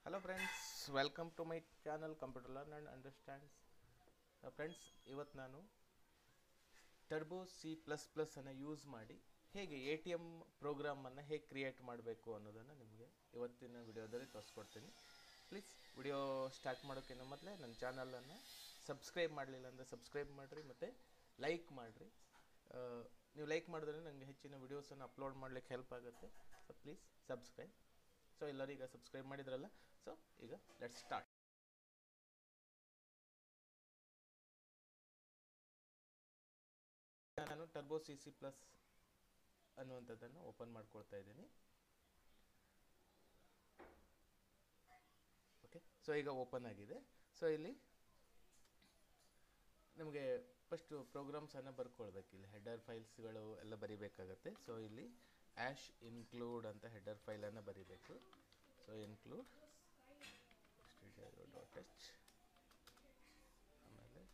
Hello friends welcome to my channel computer learn and understands friends ಇವತ್ತು ನಾನು Turbo C plus plus ಅನ್ನು use ಮಾಡಿ ಹೇಗೆ A T M ಪ್ರೋಗ್ರಾಮನ್ನು ಹೇಗೆ create ಮಾಡಬೇಕು ಅನ್ನೋದನ್ನು ನಿಮಗೆ ಇವತ್ತಿನ ವಿಡಿಯೋದಲ್ಲಿ ತೋರಿಸ್ಕೊಡ್ತೀನಿ ಪ್ಲೀಸ್ ವಿಡಿಯೋ ಸ್ಟಾರ್ಟ್ ಮಾಡೋಕ್ಕಿಂತ ಮೊದಲೇ ನನ್ನ ಚಾನಲನ್ನು ಸಬ್ಸ್ಕ್ರೈಬ್ ಮಾಡಲಿಲ್ಲ ಅಂದರೆ ಸಬ್ಸ್ಕ್ರೈಬ್ ಮಾಡಿರಿ ಮತ್ತು ಲೈಕ್ ಮಾಡಿರಿ ನೀವು ಲೈಕ್ ಮಾಡಿದ್ರೆ ನನಗೆ ಹೆಚ್ಚಿನ ವಿಡಿಯೋಸನ್ನು ಅಪ್ಲೋಡ್ ಮಾಡಲಿಕ್ಕೆ ಹೆಲ್ಪ್ ಆಗುತ್ತೆ ಸೊ ಪ್ಲೀಸ್ ಸಬ್ಸ್ಕ್ರೈಬ್ ಸೊ ಎಲ್ಲರೂ ಈಗ ಸಬ್ಸ್ಕ್ರೈಬ್ ಮಾಡಿದ್ರಲ್ಲ ಸೊ ಈಗ ಲೆಟ್ಸ್ ಸ್ಟಾರ್ಟ್ ನಾನು ಟರ್ಬೋ ಸಿ ಸಿ ಪ್ಲಸ್ ಅನ್ನುವಂಥದ್ದನ್ನು ಓಪನ್ ಮಾಡ್ಕೊಳ್ತಾ ಇದ್ದೀನಿ ಓಕೆ ಸೊ ಈಗ ಓಪನ್ ಆಗಿದೆ ಸೊ ಇಲ್ಲಿ ನಮಗೆ ಫಸ್ಟು ಪ್ರೋಗ್ರಾಮ್ಸನ್ನು ಬರ್ಕೊಳ್ಬೇಕು ಇಲ್ಲಿ ಹೆಡರ್ ಫೈಲ್ಸ್ಗಳು ಎಲ್ಲ ಬರಿಬೇಕಾಗತ್ತೆ ಸೊ ಇಲ್ಲಿ ಆ್ಯಶ್ ಇನ್ಕ್ಲೂಡ್ ಅಂತ ಹೆಡರ್ ಫೈಲನ್ನು ಬರಿಬೇಕು ಸೊ ಇನ್ಕ್ಲೂಡ್ ಡಾಟ್ ಎಚ್ ಆಮೇಲೆ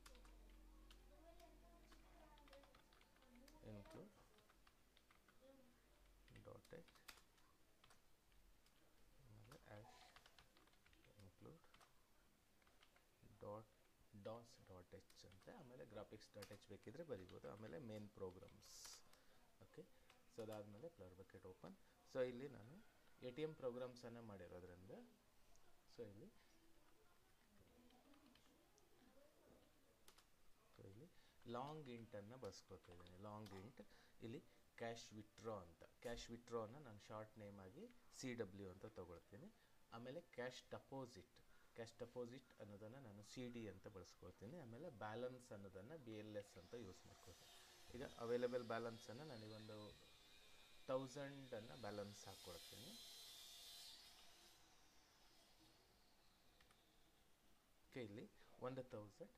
ಇನ್ಕ್ಲೂಡ್ ಡಾಟ್ ಎಚ್ ಆಮೇಲೆ hash include dot DOS dot H ಅಂತ ಆಮೇಲೆ ಗ್ರಾಫಿಕ್ಸ್ ಡಾಟ್ ಎಚ್ ಬೇಕಿದ್ರೆ ಬರಿಬೋದು ಆಮೇಲೆ ಮೇನ್ ಪ್ರೋಗ್ರಾಮ್ಸ್ ಓಕೆ ಸೊ ಅದಾದಮೇಲೆ ಫ್ಲವರ್ ಬಕೆಟ್ ಓಪನ್ ಸೊ ಇಲ್ಲಿ ನಾನು ಎ ಟಿ ಎಮ್ ಪ್ರೋಗ್ರಾಮ್ಸನ್ನು ಮಾಡಿರೋದ್ರಿಂದ ಸೊ ಇಲ್ಲಿ ಸೊ ಇಲ್ಲಿ ಲಾಂಗ್ ಇಂಟನ್ನು ಬಳಸ್ಕೊತಾ ಇದ್ದೀನಿ ಲಾಂಗ್ ಇಂಟ್ ಇಲ್ಲಿ ಕ್ಯಾಶ್ ವಿಟ್ರೋ ಅಂತ ಕ್ಯಾಶ್ ವಿಟ್ರೋನ ನಾನು ಶಾರ್ಟ್ ನೇಮ್ ಆಗಿ ಸಿ ಡಬ್ಲ್ಯೂ ಅಂತ ತೊಗೊಳ್ತೀನಿ ಆಮೇಲೆ ಕ್ಯಾಶ್ ಡೆಪಾಸಿಟ್ ಕ್ಯಾಶ್ ಡೆಪಾಸಿಟ್ ಅನ್ನೋದನ್ನು ನಾನು ಸಿ ಡಿ ಅಂತ ಬಳಸ್ಕೊಳ್ತೀನಿ ಆಮೇಲೆ ಬ್ಯಾಲೆನ್ಸ್ ಅನ್ನೋದನ್ನು ಬಿ ಎಲ್ ಎಸ್ ಅಂತ ಯೂಸ್ ಮಾಡ್ಕೊಳ್ತೀನಿ ಈಗ ಅವೈಲೇಬಲ್ ಬ್ಯಾಲೆನ್ಸನ್ನು ನನಗೊಂದು ತೌಸಂಡನ್ನು ಬ್ಯಾಲೆನ್ಸ್ ಹಾಕ್ಕೊಳ್ತೀನಿ ಓಕೆ ಇಲ್ಲಿ ಒಂದು ತೌಸಂಡ್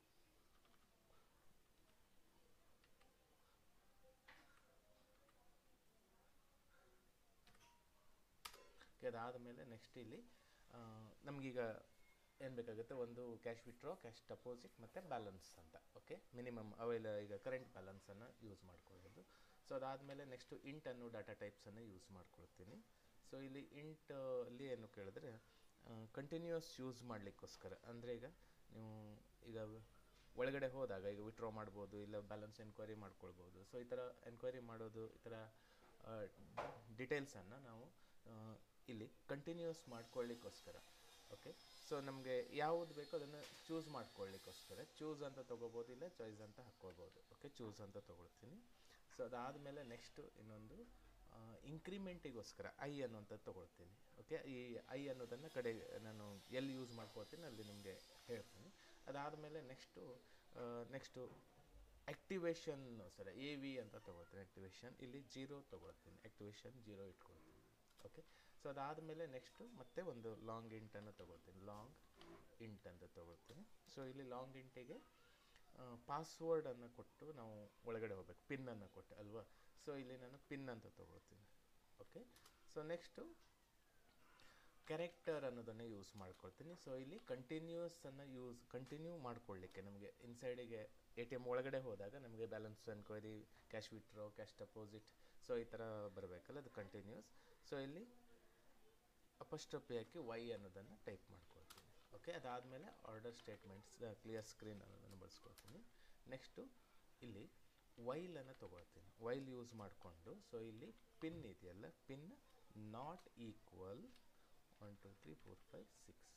ಓಕೆ ಅದಾದಮೇಲೆ ನೆಕ್ಸ್ಟ್ ಇಲ್ಲಿ ನಮಗೀಗ ಏನು ಬೇಕಾಗುತ್ತೆ ಒಂದು ಕ್ಯಾಶ್ ವಿಟ್ರೋ ಕ್ಯಾಶ್ ಡೆಪಾಸಿಟ್ ಮತ್ತು ಬ್ಯಾಲೆನ್ಸ್ ಅಂತ ಓಕೆ ಮಿನಿಮಮ್ ಅವೈಲ ಈಗ ಕರೆಂಟ್ ಬ್ಯಾಲೆನ್ಸನ್ನು ಯೂಸ್ ಮಾಡ್ಕೊಳ್ಳೋದು ಸೊ ಅದಾದಮೇಲೆ ನೆಕ್ಸ್ಟು ಇಂಟ್ ಅನ್ನೋ ಡಾಟಾ ಟೈಪ್ಸನ್ನು ಯೂಸ್ ಮಾಡ್ಕೊಳ್ತೀನಿ ಸೊ ಇಲ್ಲಿ ಇಂಟ್ ಅಲ್ಲಿ ಏನು ಕೇಳಿದ್ರೆ ಕಂಟಿನ್ಯೂಸ್ ಯೂಸ್ ಮಾಡಲಿಕ್ಕೋಸ್ಕರ ಅಂದರೆ ಈಗ ನೀವು ಈಗ ಒಳಗಡೆ ಹೋದಾಗ ಈಗ ವಿತ್ಡ್ರಾ ಮಾಡ್ಬೋದು ಇಲ್ಲ ಬ್ಯಾಲೆನ್ಸ್ ಎನ್ಕ್ವೈರಿ ಮಾಡ್ಕೊಳ್ಬೋದು ಸೊ ಈ ಥರ ಎನ್ಕ್ವೈರಿ ಮಾಡೋದು ಈ ಥರ ಡಿಟೇಲ್ಸನ್ನು ನಾವು ಇಲ್ಲಿ ಕಂಟಿನ್ಯೂಸ್ ಮಾಡ್ಕೊಳ್ಳಿಕ್ಕೋಸ್ಕರ ಓಕೆ ಸೊ ನಮಗೆ ಯಾವುದು ಬೇಕೋ ಅದನ್ನು ಚೂಸ್ ಮಾಡ್ಕೊಳ್ಳಿಕ್ಕೋಸ್ಕರ ಚೂಸ್ ಅಂತ ತೊಗೋಬೋದು ಇಲ್ಲ ಚಾಯ್ಸ್ ಅಂತ ಹಾಕ್ಕೊಳ್ಬೋದು ಓಕೆ ಚೂಸ್ ಅಂತ ತೊಗೊಳ್ತೀನಿ ಸೊ ಅದಾದಮೇಲೆ ನೆಕ್ಸ್ಟು ಇನ್ನೊಂದು ಇಂಕ್ರಿಮೆಂಟಿಗೋಸ್ಕರ ಐ ಅನ್ನುವಂಥದ್ದು ತೊಗೊಳ್ತೀನಿ ಓಕೆ ಈ ಐ ಅನ್ನೋದನ್ನು ಕಡೆ ನಾನು ಎಲ್ಲಿ ಯೂಸ್ ಮಾಡ್ಕೊಳ್ತೀನಿ ಅಲ್ಲಿ ನಿಮಗೆ ಹೇಳ್ತೀನಿ ಅದಾದಮೇಲೆ ನೆಕ್ಸ್ಟು ನೆಕ್ಸ್ಟು ಆ್ಯಕ್ಟಿವೇಶನ್ ಸರಿ ಎ ವಿ ಅಂತ ತೊಗೊಳ್ತೀನಿ ಆ್ಯಕ್ಟಿವೇಶನ್ ಇಲ್ಲಿ ಜೀರೋ ತೊಗೊಳ್ತೀನಿ ಆ್ಯಕ್ಟಿವೇಶನ್ ಜೀರೋ ಇಟ್ಕೊಳ್ತೀನಿ ಓಕೆ ಸೊ ಅದಾದಮೇಲೆ ನೆಕ್ಸ್ಟು ಮತ್ತೆ ಒಂದು ಲಾಂಗ್ ಇಂಟನ್ನು ತೊಗೊಳ್ತೀನಿ ಲಾಂಗ್ ಇಂಟ್ ಅಂತ ತೊಗೊಳ್ತೀನಿ ಸೊ ಇಲ್ಲಿ ಲಾಂಗ್ ಇಂಟಿಗೆ ಪಾಸ್ವರ್ಡನ್ನು ಕೊಟ್ಟು ನಾವು ಒಳಗಡೆ ಹೋಗ್ಬೇಕು ಪಿನ್ನನ್ನು ಕೊಟ್ಟು ಅಲ್ವಾ ಸೊ ಇಲ್ಲಿ ನಾನು ಪಿನ್ ಅಂತ ತೊಗೊಳ್ತೀನಿ ಓಕೆ ಸೊ ನೆಕ್ಸ್ಟು ಕ್ಯಾರೆಕ್ಟರ್ ಅನ್ನೋದನ್ನು ಯೂಸ್ ಮಾಡ್ಕೊಳ್ತೀನಿ ಸೊ ಇಲ್ಲಿ ಕಂಟಿನ್ಯೂಸನ್ನು ಯೂಸ್ ಕಂಟಿನ್ಯೂ ಮಾಡ್ಕೊಳ್ಳಿಕ್ಕೆ ನಮಗೆ ಇನ್ಸೈಡಿಗೆ ಎ ಟಿ ಎಮ್ ಒಳಗಡೆ ಹೋದಾಗ ನಮಗೆ balance enquiry cash withdraw cash deposit so ಈ ಥರ ಬರಬೇಕಲ್ಲ ಅದು ಕಂಟಿನ್ಯೂಸ್ ಸೊ ಇಲ್ಲಿ ಅಪಸ್ಟಪಿ ಹಾಕಿ ವೈ ಅನ್ನೋದನ್ನು ಟೈಪ್ ಮಾಡ್ಕೊಳ್ತೀನಿ ಓಕೆ ಅದಾದಮೇಲೆ ಆರ್ಡರ್ ಸ್ಟೇಟ್ಮೆಂಟ್ಸ್ ಕ್ಲಿಯರ್ ಸ್ಕ್ರೀನ್ ಅನ್ನೋದನ್ನು ಬಳಸ್ಕೊಳ್ತೀನಿ ನೆಕ್ಸ್ಟು ಇಲ್ಲಿ ವೈಲನ್ನು ತೊಗೊಳ್ತೀನಿ ವೈಲ್ ಯೂಸ್ ಮಾಡಿಕೊಂಡು ಸೊ ಇಲ್ಲಿ ಪಿನ್ ಇದೆಯಲ್ಲ pin not equal one two three four five six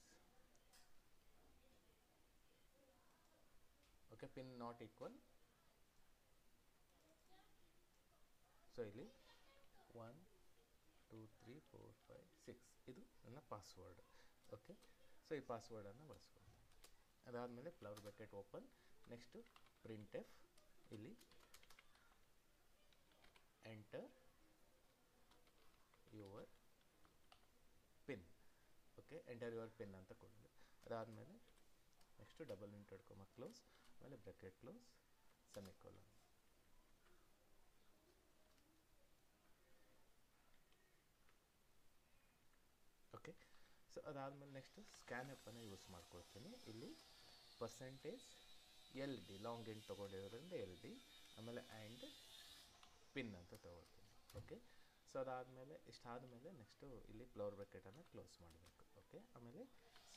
okay pin not equal so ಇಲ್ಲಿ one two three four five six ಇದು ನನ್ನ ಪಾಸ್ವರ್ಡ್ ಓಕೆ ಸೊ ಈ ಪಾಸ್ವರ್ಡನ್ನು ಬಳಸ್ಕೊಳ್ತೀನಿ ಅದಾದಮೇಲೆ flower bucket open next print F ಇಲ್ಲಿ enter your pin okay enter your pin ಅಂತ ಕೊಡೋದು ಅದಾದಮೇಲೆ next double inverted comma close ಆಮೇಲೆ bracket close semicolon okay so ಅದಾದಮೇಲೆ ನೆಕ್ಸ್ಟ್ ಸ್ಕ್ಯಾನ್ ಆ್ಯಪನ್ನು ಯೂಸ್ ಮಾಡ್ಕೊಳ್ತೀನಿ ಇಲ್ಲಿ percentage L D long int ತೊಗೊಂಡಿರೋದ್ರಿಂದ ಎಲ್ ಡಿ ಆಮೇಲೆ ಆ್ಯಂಡ್ ಪಿನ್ ಅಂತ ತೊಗೊಳ್ತೀನಿ ಓಕೆ ಸೊ ಅದಾದಮೇಲೆ ಇಷ್ಟಾದಮೇಲೆ ನೆಕ್ಸ್ಟು ಇಲ್ಲಿ ಫ್ಲವರ್ ಬ್ರೆಕೆಟನ್ನು ಕ್ಲೋಸ್ ಮಾಡಬೇಕು okay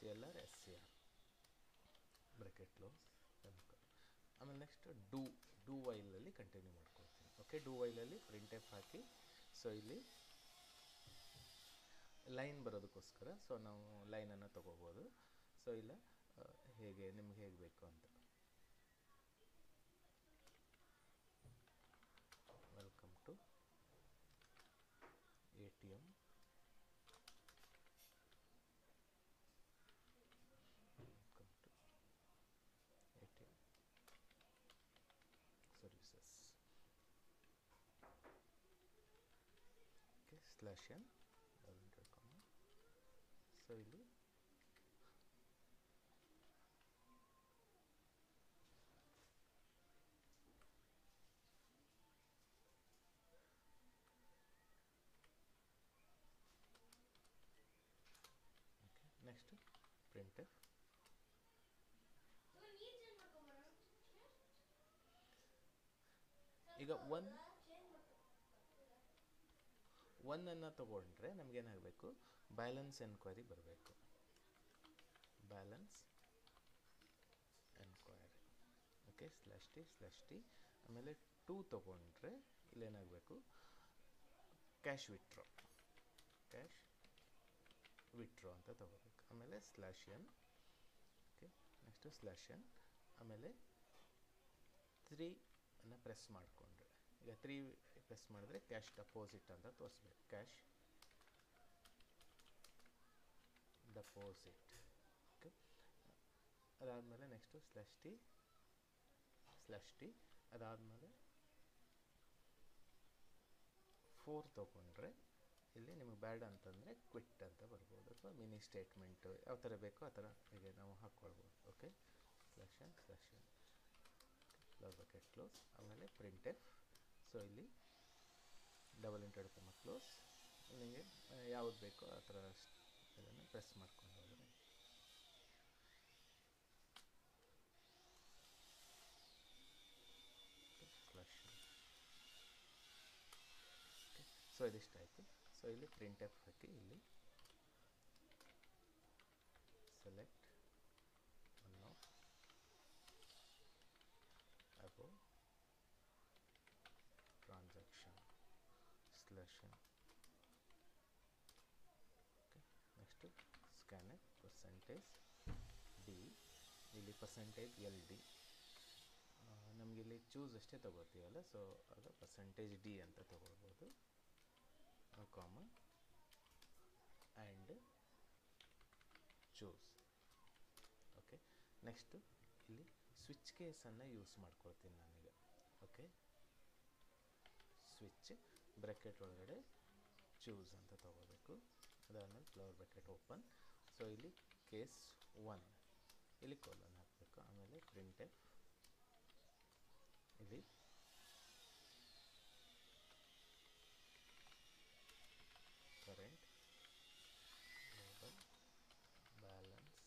C L R S C R bracket close ಆಮೇಲೆ ನೆಕ್ಸ್ಟ್ ಡೂ ಡೂ ವೈಲಲ್ಲಿ ಕಂಟಿನ್ಯೂ ಮಾಡ್ಕೊಳ್ತೀನಿ ಓಕೆ ಡೂ ವೈಲಲ್ಲಿ ಪ್ರಿಂಟ್ ಎಫ್ ಹಾಕಿ ಸೊ ಇಲ್ಲಿ ಲೈನ್ ಬರೋದಕ್ಕೋಸ್ಕರ ಸೊ ನಾವು ಲೈನನ್ನು ತೊಗೋಬೋದು ಸೊ ಇಲ್ಲ ಆ, ಹೇಗೆ ನಿಮ್ಗೆ ಹೇಗೆ ಬೇಕು ಅಂತ welcome to A T M welcome to A T M services okay slash N so ಇಲ್ಲಿ ನೆಕ್ಸ್ಟ್ ಪ್ರಿಂಟ್ ಈಗ ಒನ್ ಒನ್ನನ್ನು ತಗೊಂಡ್ರೆ ನಮಗೇನಾಗಬೇಕು ಬ್ಯಾಲೆನ್ಸ್ ಎನ್ಕ್ವೈರಿ ಬರಬೇಕು balance enquiry okay slash T slash T ಆಮೇಲೆ ಟೂ ತೊಗೊಂಡ್ರೆ ಇಲ್ಲೇನಾಗಬೇಕು ಕ್ಯಾಶ್ ವಿಟ್ರೋ ಕ್ಯಾಶ್ ವಿಟ್ರೋ ಅಂತ ತಗೋಬೇಕು ಆಮೇಲೆ slash N okay next slash N ಆಮೇಲೆ ತ್ರೀ ಅನ್ನು ಪ್ರೆಸ್ ಮಾಡಿಕೊಂಡ್ರೆ ಈಗ ತ್ರೀ ಪ್ರೆಸ್ ಮಾಡಿದ್ರೆ ಕ್ಯಾಶ್ ಡೆಪಾಸಿಟ್ ಅಂತ ತೋರಿಸ್ಬೇಕು ಕ್ಯಾಶ್ ಡೆಪಾಸಿಟ್ ಓಕೆ ಅದಾದಮೇಲೆ next slash T slash T ಅದಾದಮೇಲೆ ಫೋರ್ ತೊಗೊಂಡ್ರೆ ಇಲ್ಲಿ ನಿಮಗೆ ಬೇಡ ಅಂತಂದರೆ ಕ್ವಿಟ್ ಅಂತ ಬರ್ಬೋದು ಅಥವಾ ಮಿನಿ ಸ್ಟೇಟ್ಮೆಂಟು ಯಾವ ಥರ ಬೇಕೋ ಆ ಥರ ಹೀಗೆ ನಾವು ಹಾಕ್ಕೊಳ್ಬೋದು okay slash N slash N close bucket close ಆಮೇಲೆ ಪ್ರಿಂಟ್ ಎಫ್ ಸೊ ಇಲ್ಲಿ ಡಬಲ್ ಇಂಟೆಡ್ ಕಮ್ಮ ಕ್ಲೋಸ್ ನಿಮಗೆ ಯಾವ್ದು ಬೇಕೋ ಆ ಥರ ಇದನ್ನು ಪ್ರೆಸ್ ಮಾಡ್ಕೊಂಡು ಹೋದರೆ ಸ್ಲ್ಯಾಶ್ ಸೊ ಇದಿಷ್ಟ ಆಯಿತು ಸೊ ಇಲ್ಲಿ ಪ್ರಿಂಟ್ ಎಫ್ ಹಾಕಿ ಇಲ್ಲಿ select one of above transaction slash n okay next scan it percentage d ಇಲ್ಲಿ ಪರ್ಸೆಂಟೇಜ್ ಎಲ್ ಡಿ ನಮಗೆ ಇಲ್ಲಿ ಚೂಸ್ ಅಷ್ಟೇ ತಗೋತೀವಲ್ಲ ಸೊ ಆಗ ಪರ್ಸೆಂಟೇಜ್ ಡಿ ಅಂತ ತಗೊಳ್ಬೋದು comma and choose okay next ಇಲ್ಲಿ ಸ್ವಿಚ್ ಕೇಸನ್ನು ಯೂಸ್ ಮಾಡ್ಕೊಳ್ತೀನಿ ನಾನೀಗ ಓಕೆ ಸ್ವಿಚ್ ಬ್ರೆಕೆಟ್ ಒಳಗಡೆ ಚೂಸ್ ಅಂತ ತಗೋಬೇಕು ಅದಾದಮೇಲೆ ಫ್ಲವರ್ ಬ್ರೆಕೆಟ್ ಓಪನ್ ಸೊ ಇಲ್ಲಿ ಕೇಸ್ ಒನ್ ಇಲ್ಲಿ ಕೋಲನ್ ಹಾಕಬೇಕು ಆಮೇಲೆ ಪ್ರಿಂಟ್ ಎಫ್ ಇಲ್ಲಿ ಕರೆಂಟ್ ಲೇಬಲ್ ಬ್ಯಾಲೆನ್ಸ್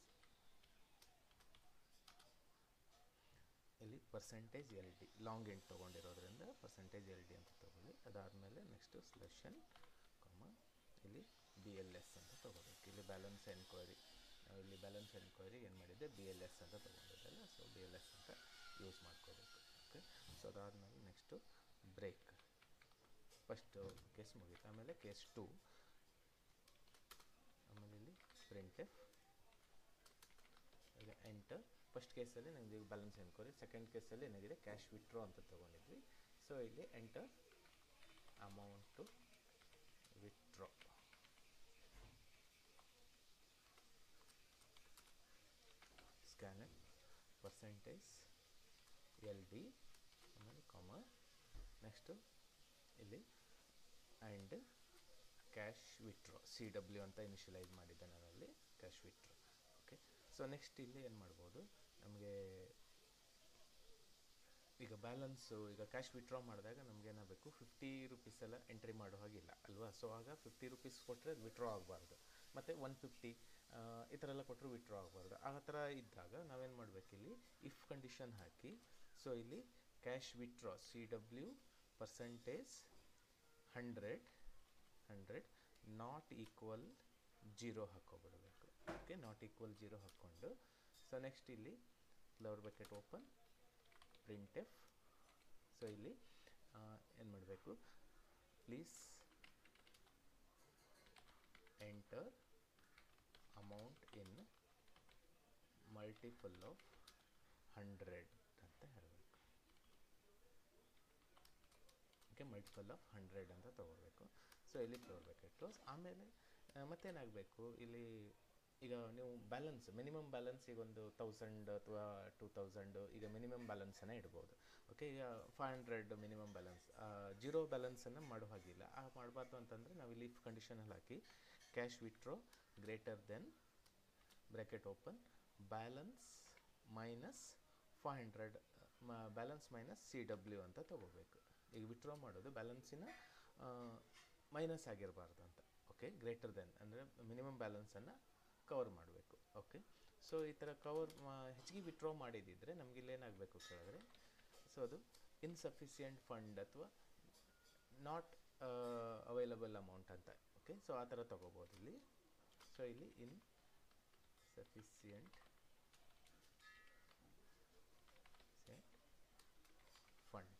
ಇಲ್ಲಿ percentage L D long int ತೊಗೊಂಡಿರೋದ್ರಿಂದ ಪರ್ಸೆಂಟೇಜ್ ಎಲ್ ಡಿ ಅಂತ ತೊಗೊಳ್ಳಿ ಅದಾದಮೇಲೆ ನೆಕ್ಸ್ಟು ಸ್ಲೆಷನ್ ಕಾಮ ಇಲ್ಲಿ ಬಿ ಎಲ್ ಎಸ್ ಅಂತ ತೊಗೋಬೇಕು ಇಲ್ಲಿ ಬ್ಯಾಲೆನ್ಸ್ ಎನ್ಕ್ವೈರಿ ನಾವು ಇಲ್ಲಿ ಬ್ಯಾಲೆನ್ಸ್ ಎನ್ಕ್ವೈರಿ ಏನು ಮಾಡಿದ್ದೆ ಬಿ ಎಲ್ ಎಸ್ ಅಂತ ತೊಗೊಂಡಿದ್ದಲ್ಲ ಸೊ ಬಿ ಎಲ್ ಎಸ್ ಅಂತ ಯೂಸ್ ಮಾಡ್ಕೋಬೇಕು ಓಕೆ ಸೊ ಅದಾದಮೇಲೆ ನೆಕ್ಸ್ಟು ಬ್ರೇಕ್ ಫಸ್ಟು ಕೇಸ್ ಮುಗೀತು ಆಮೇಲೆ ಕೇಸ್ ಟು ಆಮೇಲೆ ಇಲ್ಲಿ ಪ್ರಿಂಟ್ ಎಫ್ ಈಗ ಎಂಟರ್ ಫಸ್ಟ್ ಕೇಸಲ್ಲಿ ನನಗೆ ಬ್ಯಾಲೆನ್ಸ್ ಎನ್ಕ್ವೈರಿ ಸೆಕೆಂಡ್ ಕೇಸಲ್ಲಿ ಏನಾಗಿದೆ ಕ್ಯಾಶ್ ವಿಟ್ರೋ ಅಂತ ತೊಗೊಂಡಿದ್ವಿ ಸೊ ಇಲ್ಲಿ enter amount withdraw scanner percentage L D ಆಮೇಲೆ ಕಾಮ ನೆಕ್ಸ್ಟು ಇಲ್ಲಿ and cash withdraw C W ಅಂತ ಇನಿಷಿಯಲೈಸ್ ಮಾಡಿದ್ದೆ ನಾನಲ್ಲಿ cash withdraw okay so next ಇಲ್ಲಿ ಏನು ಮಾಡ್ಬೋದು ನಮಗೆ ಈಗ ಬ್ಯಾಲೆನ್ಸು ಈಗ ಕ್ಯಾಶ್ ವಿತ್ಡ್ರಾ ಮಾಡಿದಾಗ ನಮ್ಗೆ ಏನಾಗಬೇಕು ಫಿಫ್ಟಿ ರುಪೀಸ್ ಎಲ್ಲ ಎಂಟ್ರಿ ಮಾಡೋ ಹಾಗಿಲ್ಲ ಅಲ್ವಾ ಸೊ ಆಗ ಫಿಫ್ಟಿ ರುಪೀಸ್ ಕೊಟ್ಟರೆ ಅದು ವಿತ್ಡ್ರಾ ಆಗಬಾರ್ದು ಮತ್ತು ಒನ್ ಫಿಫ್ಟಿ ಈ ಥರ ಎಲ್ಲ ಕೊಟ್ಟರು ವಿತ್ಡ್ರಾ ಆಗಬಾರ್ದು ಆ ಥರ ಇದ್ದಾಗ ನಾವೇನು ಮಾಡಬೇಕು ಇಲ್ಲಿ ಇಫ್ ಕಂಡೀಷನ್ ಹಾಕಿ ಸೊ ಇಲ್ಲಿ cash withdraw C W percentage hundred hundred not equal zero ಹಾಕೋಬಿಡಬೇಕು ಓಕೆ ನಾಟ್ ಈಕ್ವಲ್ ಜೀರೋ ಹಾಕ್ಕೊಂಡು ಸೊ ನೆಕ್ಸ್ಟ್ ಇಲ್ಲಿ flower bucket open print F so ಇಲ್ಲಿ ಏನು ಮಾಡಬೇಕು please enter amount in multiple of hundred ಅಂತ ಹೇಳಬೇಕು ಓಕೆ ಮಲ್ಟಿಪಲ್ ಆಫ್ ಹಂಡ್ರೆಡ್ ಅಂತ ತೊಗೊಳ್ಬೇಕು ಸೊ ಇಲ್ಲಿ ತೊಗೊಳ್ಬೇಕು ಕ್ಲೋಸ್ ಆಮೇಲೆ ಆ, ಮತ್ತೇನಾಗಬೇಕು ಇಲ್ಲಿ ಈಗ ನೀವು ಬ್ಯಾಲೆನ್ಸ್ ಮಿನಿಮಮ್ ಬ್ಯಾಲೆನ್ಸ್ ಈಗ ಒಂದು ತೌಸಂಡ್ ಅಥವಾ ಟೂ ತೌಸಂಡು ಈಗ ಮಿನಿಮಮ್ ಬ್ಯಾಲೆನ್ಸನ್ನು ಇಡ್ಬೋದು ಓಕೆ ಈಗ five hundred minimum balance zero ಬ್ಯಾಲೆನ್ಸನ್ನು ಮಾಡೋ ಹಾಗಿಲ್ಲ ಆ ಮಾಡಬಾರ್ದು ಅಂತಂದರೆ ನಾವು ಇಲ್ಲಿ ಇಫ್ ಕಂಡೀಷನಲ್ಲಿ ಹಾಕಿ cash withdraw greater than bracket open balance minus five hundred balance minus C W ಅಂತ ತೊಗೋಬೇಕು ಈಗ ವಿತ್ಡ್ರಾ ಮಾಡೋದು ಬ್ಯಾಲೆನ್ಸಿನ ಮೈನಸ್ ಆಗಿರಬಾರ್ದು ಅಂತ ಓಕೆ ಗ್ರೇಟರ್ ದೆನ್ ಅಂದರೆ ಮಿನಿಮಮ್ ಬ್ಯಾಲೆನ್ಸನ್ನು ಕವರ್ ಮಾಡಬೇಕು ಓಕೆ ಸೊ ಈ ಥರ ಕವರ್ ಹೆಚ್ಚಿಗೆ ವಿತ್ಡ್ರಾ ಮಾಡಿದ್ದಿದ್ರೆ ನಮ್ಗೆ ಇಲ್ಲಿ ಏನಾಗಬೇಕು ಕೇಳಿದ್ರೆ ಸೊ ಅದು ಇನ್ಸಫಿಷಿಯೆಂಟ್ ಫಂಡ್ ಅಥವಾ ನಾಟ್ ಅವೈಲಬಲ್ ಅಮೌಂಟ್ ಅಂತ ಓಕೆ ಸೊ ಆ ಥರ ತೊಗೋಬೋದು ಇಲ್ಲಿ ಸೊ ಇಲ್ಲಿ insufficient fund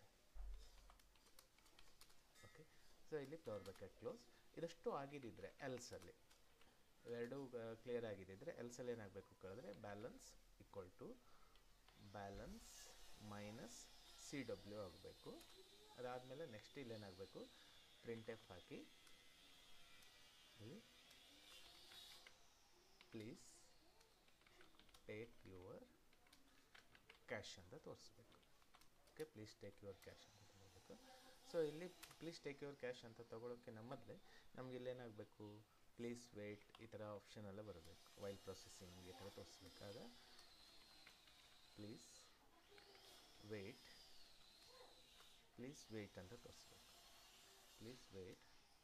okay so ಇಲ್ಲಿ ಫ್ಲವರ್ ಬಕೆಟ್ ಕ್ಲೋಸ್ ಇದಷ್ಟು ಆಗಿದ್ದಿದ್ರೆ ಎಲ್ಸಲ್ಲಿ ಎರಡೂ ಕ್ಲಿಯರ್ ಆಗಿದ್ದಿದ್ರೆ ಎಲ್ಸಲ್ಲಿ ಏನಾಗಬೇಕು ಕೇಳಿದ್ರೆ balance equal to balance minus C W ಆಗಬೇಕು ಅದಾದಮೇಲೆ ನೆಕ್ಸ್ಟ್ ಇಲ್ಲಿ ಏನಾಗಬೇಕು ಪ್ರಿಂಟ್ ಎಫ್ ಹಾಕಿ ಇಲ್ಲಿ ಪ್ಲೀಸ್ ಟೇಕ್ ಯುವರ್ ಕ್ಯಾಶ್ ಅಂತ ತೋರಿಸ್ಬೇಕು okay please take your cash ಅಂತ ತಗೋಬೇಕು ಸೊ ಇಲ್ಲಿ ಪ್ಲೀಸ್ ಟೇಕ್ ಯುವರ್ ಕ್ಯಾಶ್ ಅಂತ ತೊಗೊಳೋಕ್ಕೆ ಮೊದಲೇ ನಮ್ಗೆ ಇಲ್ಲೇನಾಗಬೇಕು ಪ್ಲೀಸ್ ವೇಟ್ ಈ ಥರ ಆಪ್ಷನ್ ಎಲ್ಲ ಬರಬೇಕು ವೈಲ್ ಪ್ರೊಸೆಸಿಂಗ್ ಈ ಥರ ತೋರಿಸ್ಬೇಕಾಗ ಪ್ಲೀಸ್ ವೇಟ್ ಪ್ಲೀಸ್ ವೇಟ್ ಅಂತ ತೋರಿಸ್ಬೇಕು please wait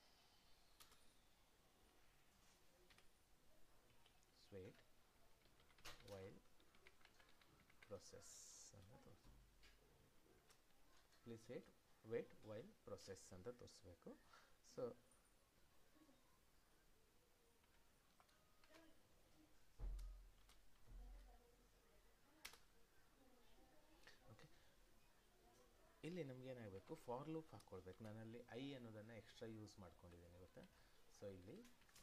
wait while process ಅಂತ ತೋರಿಸ್ಬೇಕು please wait wait while process ಅಂತ ತೋರಿಸ್ಬೇಕು ಸೊ ಓಕೆ ಇಲ್ಲಿ ನಮ್ಗೆ ಏನಾಗಬೇಕು ಫಾರ್ ಲೂಪ್ ಹಾಕ್ಕೊಳ್ಬೇಕು ನಾನಲ್ಲಿ ಐ ಅನ್ನೋದನ್ನು ಎಕ್ಸ್ಟ್ರಾ ಯೂಸ್ ಮಾಡ್ಕೊಂಡಿದ್ದೀನಿ ಗೊತ್ತಾ ಸೊ ಇಲ್ಲಿ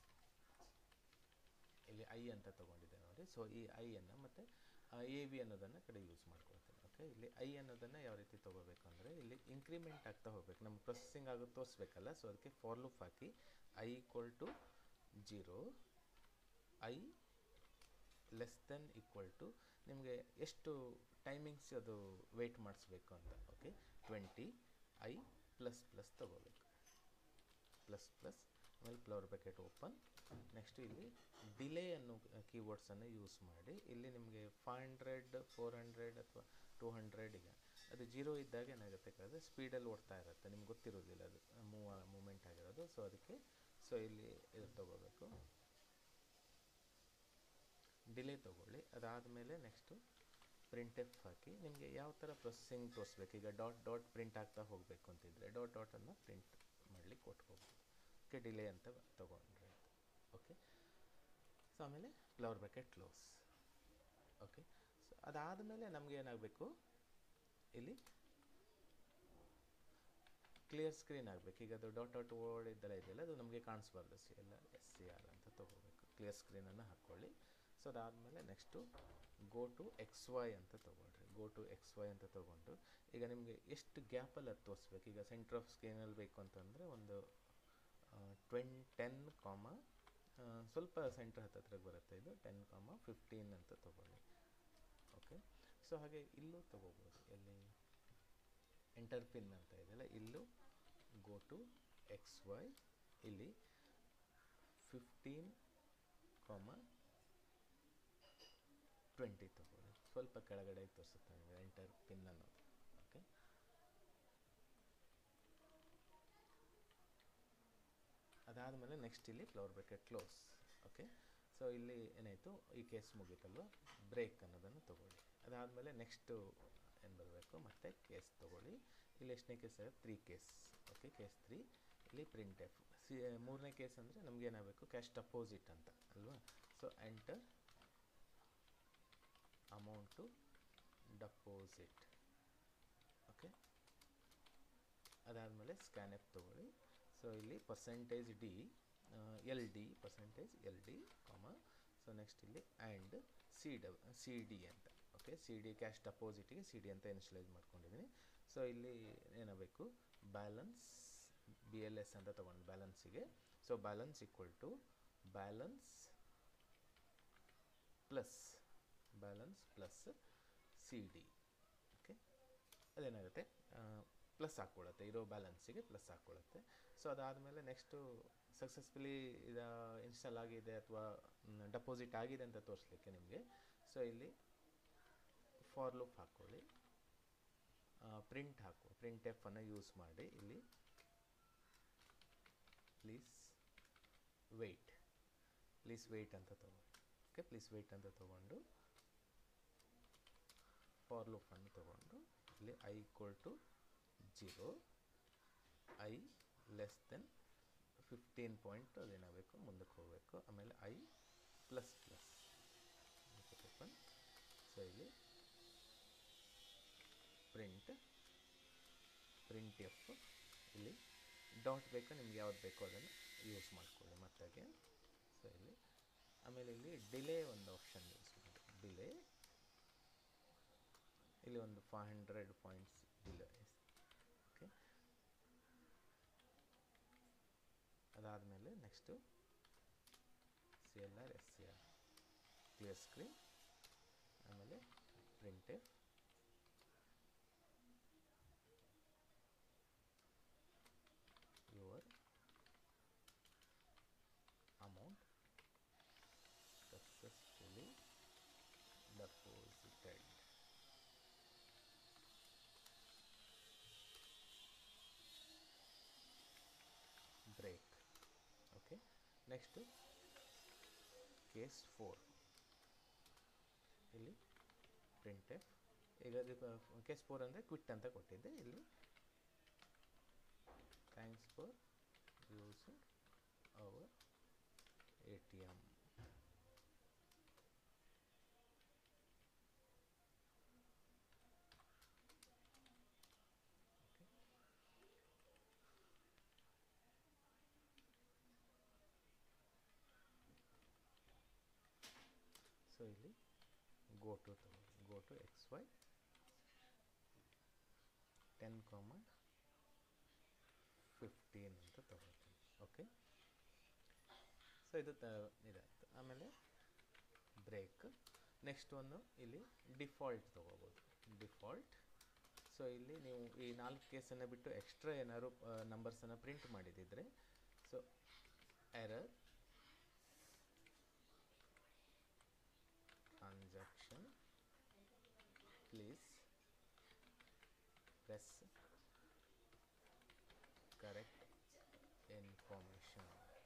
ಇಲ್ಲಿ ಐ ಅಂತ ತೊಗೊಂಡಿದ್ದೆ ನೋಡಿ ಸೊ ಈ ಐ ಅನ್ನು ಮತ್ತು ಎ ವಿ ಅನ್ನೋದನ್ನು ಕಡೆ ಯೂಸ್ ಮಾಡ್ಕೊಳ್ತೇನೆ ಓಕೆ ಇಲ್ಲಿ ಐ ಅನ್ನೋದನ್ನು ಯಾವ ರೀತಿ ತೊಗೋಬೇಕು ಅಂದರೆ ಇಲ್ಲಿ ಇಂಕ್ರಿಮೆಂಟ್ ಆಗ್ತಾ ಹೋಗ್ಬೇಕು ನಮ್ಮ ಪ್ರೊಸೆಸಿಂಗ್ ಆಗೋದು ತೋರಿಸ್ಬೇಕಲ್ಲ ಸೊ ಅದಕ್ಕೆ ಫಾರ್ ಲೂಪ್ ಹಾಕಿ I equal to zero I less than equal to ನಿಮಗೆ ಎಷ್ಟು ಟೈಮಿಂಗ್ಸ್ ಅದು ವೆಯ್ಟ್ ಮಾಡಿಸ್ಬೇಕು ಅಂತ okay twenty I plus plus ತೊಗೋಬೇಕು ಪ್ಲಸ್ ಪ್ಲಸ್ ಆಮೇಲೆ ಫ್ಲವರ್ ಬಕೆಟ್ ಓಪನ್ ನೆಕ್ಸ್ಟ್ ಇಲ್ಲಿ ಡಿಲೇ ಅನ್ನೋ ಕೀವರ್ಡ್ಸನ್ನು ಯೂಸ್ ಮಾಡಿ ಇಲ್ಲಿ ನಿಮಗೆ ಫೈವ್ ಹಂಡ್ರೆಡ್ ಫೋರ್ ಹಂಡ್ರೆಡ್ ಅಥವಾ ಟೂ ಹಂಡ್ರೆಡ್ ಈಗ ಅದು ಜೀರೋ ಇದ್ದಾಗ ಏನಾಗುತ್ತೆ ಕೇಳಿದ್ರೆ ಸ್ಪೀಡಲ್ಲಿ ಓಡ್ತಾ ಇರುತ್ತೆ ನಿಮ್ಗೆ ಗೊತ್ತಿರೋದಿಲ್ಲ ಅದು ಮೂವ್ ಮೂಮೆಂಟ್ ಆಗಿರೋದು ಸೊ ಅದಕ್ಕೆ ಸೊ ಇಲ್ಲಿ ಇದು ತೊಗೋಬೇಕು ಡಿಲೇ ತೊಗೊಳ್ಳಿ ಅದಾದಮೇಲೆ ನೆಕ್ಸ್ಟು ಪ್ರಿಂಟ್ ಎಫ್ ಹಾಕಿ ನಿಮಗೆ ಯಾವ ಥರ ಪ್ರೊಸೆಸಿಂಗ್ ತೋರಿಸ್ಬೇಕು ಈಗ ಡಾಟ್ ಡಾಟ್ ಪ್ರಿಂಟ್ ಆಗ್ತಾ ಹೋಗಬೇಕು ಅಂತಿದ್ರೆ ಡಾಟ್ ಡಾಟನ್ನು ಪ್ರಿಂಟ್ ಮಾಡಲಿಕ್ಕೆ ಕೊಟ್ಕೋಬೋದು ಓಕೆ ಡಿಲೇ ಅಂತ ತೊಗೊಂಡ್ರೆ ಓಕೆ ಸೊ ಆಮೇಲೆ flower bucket close okay so ಅದಾದಮೇಲೆ ನಮಗೆ ಏನಾಗಬೇಕು ಇಲ್ಲಿ ಕ್ಲಿಯರ್ ಸ್ಕ್ರೀನ್ ಆಗಬೇಕು ಈಗ ಅದು ಡಾಟ್ ಡಾಟ್ ವರ್ಡ್ ಇದೆಲ್ಲ ಇದೆಯಲ್ಲ ಅದು ನಮಗೆ ಕಾಣಿಸ್ಬಾರ್ದು C L S C R ಅಂತ ತೊಗೋಬೇಕು ಕ್ಲಿಯರ್ ಸ್ಕ್ರೀನನ್ನು ಹಾಕ್ಕೊಳ್ಳಿ ಸೊ ಅದಾದಮೇಲೆ next go to X Y ಅಂತ ತೊಗೊಳ್ರಿ ಗೋ ಟು ಎಕ್ಸ್ ವೈ ಅಂತ ತೊಗೊಂಡು ಈಗ ನಿಮಗೆ ಎಷ್ಟು ಗ್ಯಾಪಲ್ಲಿ ಅದು ತೋರಿಸ್ಬೇಕು ಈಗ ಸೆಂಟ್ರ್ ಆಫ್ ಸ್ಕ್ರೀನಲ್ಲಿ ಬೇಕು ಅಂತಂದರೆ ಒಂದು ಟ್ವೆನ್ ಟೆನ್ ಕಾಮ ಸ್ವಲ್ಪ ಸೆಂಟ್ರ್ ಹತ್ತತ್ರಕ್ಕೆ ಬರುತ್ತೆ ಇದು ಟೆನ್ ಕಾಮ ಫಿಫ್ಟೀನ್ ಅಂತ ತೊಗೊಳ್ಳಿ ಓಕೆ ಸೊ ಹಾಗೆ ಇಲ್ಲೂ ತೊಗೋಬೋದು ಎಲ್ಲಿ ಎಂಟರ್ ಪಿನ್ ಅಂತ ಇದೆಯಲ್ಲ ಇಲ್ಲೂ ಗೋ ಟು ಎಕ್ಸ್ ವೈ ಇಲ್ಲಿ ಫಿಫ್ಟೀನ್ ಕಾಮ ಟ್ವೆಂಟಿ ತೊಗೊಳ್ಳಿ ಸ್ವಲ್ಪ ಕೆಳಗಡೆ ತೋರಿಸುತ್ತೆ ನಿಮಗೆ ಎಂಟರ್ ಪಿನ್ ಅನ್ನೋದು ಓಕೆ ಅದಾದಮೇಲೆ ನೆಕ್ಸ್ಟ್ ಇಲ್ಲಿ flower bucket close okay so ಇಲ್ಲಿ ಏನಾಯಿತು ಈ ಕೇಸ್ ಮುಗೀತಲ್ವ ಬ್ರೇಕ್ ಅನ್ನೋದನ್ನು ತೊಗೊಳ್ಳಿ ಅದಾದಮೇಲೆ ನೆಕ್ಸ್ಟು ಏನು ಬರಬೇಕು ಮತ್ತು ಕೇಸ್ ತೊಗೊಳ್ಳಿ ಇಲ್ಲಿ ಎಷ್ಟನೇ case three case okay case three ಇಲ್ಲಿ ಪ್ರಿಂಟ್ ಎಫ್ ಸಿ ಮೂರನೇ ಕೇಸ್ ಅಂದರೆ ನಮ್ಗೆ ಏನಾಗಬೇಕು ಕ್ಯಾಶ್ ಡೆಪೋಸಿಟ್ ಅಂತ ಅಲ್ವಾ so enter amount deposit okay ಅದಾದಮೇಲೆ ಸ್ಕ್ಯಾನ್ ಎಫ್ ತೊಗೊಳ್ಳಿ ಸೊ ಇಲ್ಲಿ percentage D L D percentage L D comma so next ಇಲ್ಲಿ and C D C D ಅಂತ ಓಕೆ ಸಿ ಡಿ ಕ್ಯಾಶ್ ಡೆಪೋಸಿಟಿಗೆ ಸಿ ಡಿ ಅಂತ initialise ಮಾಡ್ಕೊಂಡಿದ್ದೀನಿ ಸೊ ಇಲ್ಲಿ ಏನಾಗಬೇಕು ಬ್ಯಾಲೆನ್ಸ್ ಬಿ ಎಲ್ ಎಸ್ ಅಂತ ತೊಗೊಂಡು ಬ್ಯಾಲೆನ್ಸಿಗೆ so balance equal to balance plus balance plus C D okay ಅದೇನಾಗುತ್ತೆ ಪ್ಲಸ್ ಹಾಕ್ಕೊಳ್ಳುತ್ತೆ ಇರೋ ಬ್ಯಾಲೆನ್ಸಿಗೆ ಪ್ಲಸ್ ಹಾಕ್ಕೊಳ್ಳುತ್ತೆ ಸೊ ಅದಾದಮೇಲೆ ನೆಕ್ಸ್ಟು ಸಕ್ಸಸ್ಫುಲಿ ಇದು ಇನ್ಸ್ಟಾಲ್ ಆಗಿದೆ ಅಥವಾ ಡೆಪಾಸಿಟ್ ಆಗಿದೆ ಅಂತ ತೋರಿಸ್ಲಿಕ್ಕೆ ನಿಮಗೆ ಸೊ ಇಲ್ಲಿ ಫಾರ್ ಲೂಪ್ ಹಾಕ್ಕೊಳ್ಳಿ ಪ್ರಿಂಟ್ ಹಾಕು ಪ್ರಿಂಟ್ ಎಫನ್ನು ಯೂಸ್ ಮಾಡಿ ಇಲ್ಲಿ ಪ್ಲೀಸ್ ವೆಯ್ಟ್ ಪ್ಲೀಸ್ ವೆಯ್ಟ್ ಅಂತ ತಗೊಂಡು ಓಕೆ ಪ್ಲೀಸ್ ವೆಯ್ಟ್ ಅಂತ ತೊಗೊಂಡು ಫಾರ್ ಲೂಫನ್ನು ತೊಗೊಂಡು ಇಲ್ಲಿ I equal to zero I less than fifteen point ಅದೇನಾಗಬೇಕು ಮುಂದಕ್ಕೆ ಹೋಗಬೇಕು ಆಮೇಲೆ ಐ ಪ್ಲಸ್ ಪ್ಲಸ್ ಸೊ ಇಲ್ಲಿ ಪ್ರಿಂಟ್ ಪ್ರಿಂಟ್ ಎಫ್ ಇಲ್ಲಿ ಡಾಟ್ ಬೇಕು ನಿಮ್ಗೆ ಯಾವ್ದು ಬೇಕೋ ಅದನ್ನು ಯೂಸ್ ಮಾಡ್ಕೊಳ್ಳಿ ಮತ್ತಾಗೆ ಸೊ ಇಲ್ಲಿ ಆಮೇಲೆ ಇಲ್ಲಿ ಡಿಲೇ ಒಂದು ಆಪ್ಷನ್ ಯೂಸ್ ಮಾಡಿ ಡಿಲೇ ಇಲ್ಲಿ ಒಂದು five hundred points delay okay ಅದಾದಮೇಲೆ next C L R S C R clear screen ಆಮೇಲೆ print your amount successfully deposited. Break. Okay. Next, case 4. ಇಲ್ಲಿ ಪ್ರಿಂಟ್ ಈಗ ಕೇಸ್ ಫೋರ್ ಅಂದರೆ ಕ್ವಿಟ್ ಅಂತ ಕೊಟ್ಟಿದ್ದೆ ಇಲ್ಲಿ thanks for using our A T M so ಇಲ್ಲಿ go to ತಗೊಳ್ಳಿ go to X Y ten comma fifteen ಅಂತ ತಗೊಳ್ತೀನಿ ಓಕೆ ಸೊ ಇದು ತ ಇದಾಯಿತು ಆಮೇಲೆ ಬ್ರೇಕ್ ನೆಕ್ಸ್ಟ್ ಒಂದು ಇಲ್ಲಿ ಡಿಫಾಲ್ಟ್ ತೊಗೋಬೋದು ಡಿಫಾಲ್ಟ್ ಸೊ ಇಲ್ಲಿ ನೀವು ಈ ನಾಲ್ಕು ಕೇಸನ್ನು ಬಿಟ್ಟು ಎಕ್ಸ್ಟ್ರಾ ಏನಾದ್ರು ನಂಬರ್ಸನ್ನು ಪ್ರಿಂಟ್ ಮಾಡಿದಿದ್ರೆ so error transaction please press correct information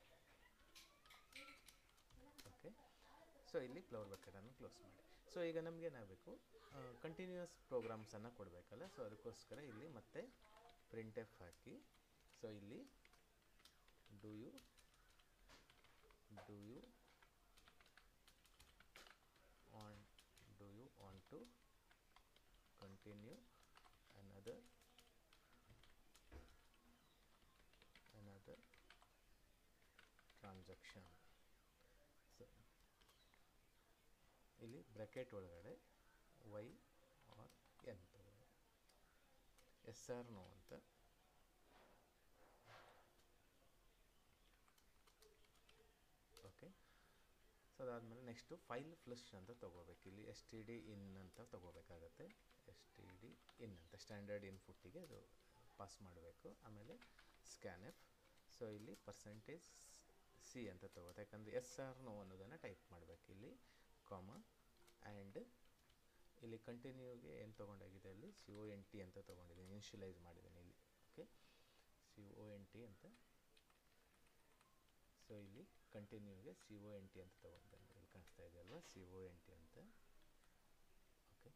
okay so ಇಲ್ಲಿ ಫ್ಲವರ್ ಬಕೆಟನ್ನು ಕ್ಲೋಸ್ ಮಾಡಿ ಸೊ ಈಗ ನಮ್ಗೆ ಏನಾಗಬೇಕು ಕಂಟಿನ್ಯೂಯಸ್ ಪ್ರೋಗ್ರಾಮ್ಸನ್ನು ಕೊಡಬೇಕಲ್ಲ ಸೊ ಅದಕ್ಕೋಸ್ಕರ ಇಲ್ಲಿ ಮತ್ತೆ ಪ್ರಿಂಟ್ ಎಫ್ ಹಾಕಿ ಸೊ ಇಲ್ಲಿ do you do you on do you want to continue another another transaction so ಇಲ್ಲಿ ಬ್ರ್ಯಾಕೆಟ್ ಒಳಗಡೆ ವೈ ಆರ್ ಎನ್ ತಗೊಳ್ಳಿ ಎಸ್ ಆರ್ ನೋ ಅಂತ ಓಕೆ ಸೊ ಅದಾದಮೇಲೆ ನೆಕ್ಸ್ಟು ಫೈಲ್ ಫ್ಲಶ್ ಅಂತ ತೊಗೋಬೇಕು ಇಲ್ಲಿ ಎಸ್ ಟಿ ಡಿ ಇನ್ ಅಂತ ತೊಗೋಬೇಕಾಗತ್ತೆ ಎಸ್ ಟಿ ಡಿ ಇನ್ ಅಂತ ಸ್ಟ್ಯಾಂಡರ್ಡ್ ಇನ್ಪುಟ್ಟಿಗೆ ಅದು ಪಾಸ್ ಮಾಡಬೇಕು ಆಮೇಲೆ ಸ್ಕ್ಯಾನ್ ಎಫ್ ಸೊ ಇಲ್ಲಿ ಪರ್ಸೆಂಟೇಜ್ ಸಿ ಅಂತ ತಗೋತೆ ಯಾಕಂದರೆ ಎಸ್ ಆರ್ ನೋ ಅನ್ನೋದನ್ನು ಟೈಪ್ ಮಾಡಬೇಕು ಇಲ್ಲಿ ಕಾಮ ಆ್ಯಂಡ್ ಇಲ್ಲಿ ಕಂಟಿನ್ಯೂಗೆ ಏನು ತೊಗೊಂಡಾಗಿದೆ ಅಲ್ಲಿ ಸಿ ಒ ಎನ್ ಟಿ ಅಂತ ತೊಗೊಂಡಿದ್ದೀನಿ ಇನ್ಶಿಯಲೈಸ್ ಮಾಡಿದ್ದೀನಿ ಇಲ್ಲಿ okay C O N T ಅಂತ ಸೊ ಇಲ್ಲಿ ಕಂಟಿನ್ಯೂಗೆ ಸಿ ಒ ಎನ್ ಟಿ ಅಂತ ತೊಗೊಂಡ್ಬಂದು ಇಲ್ಲಿ ಕಾಣಿಸ್ತಾ ಇದೆ ಅಲ್ವಾ ಸಿ ಒ ಎನ್ ಟಿ ಅಂತ ಓಕೆ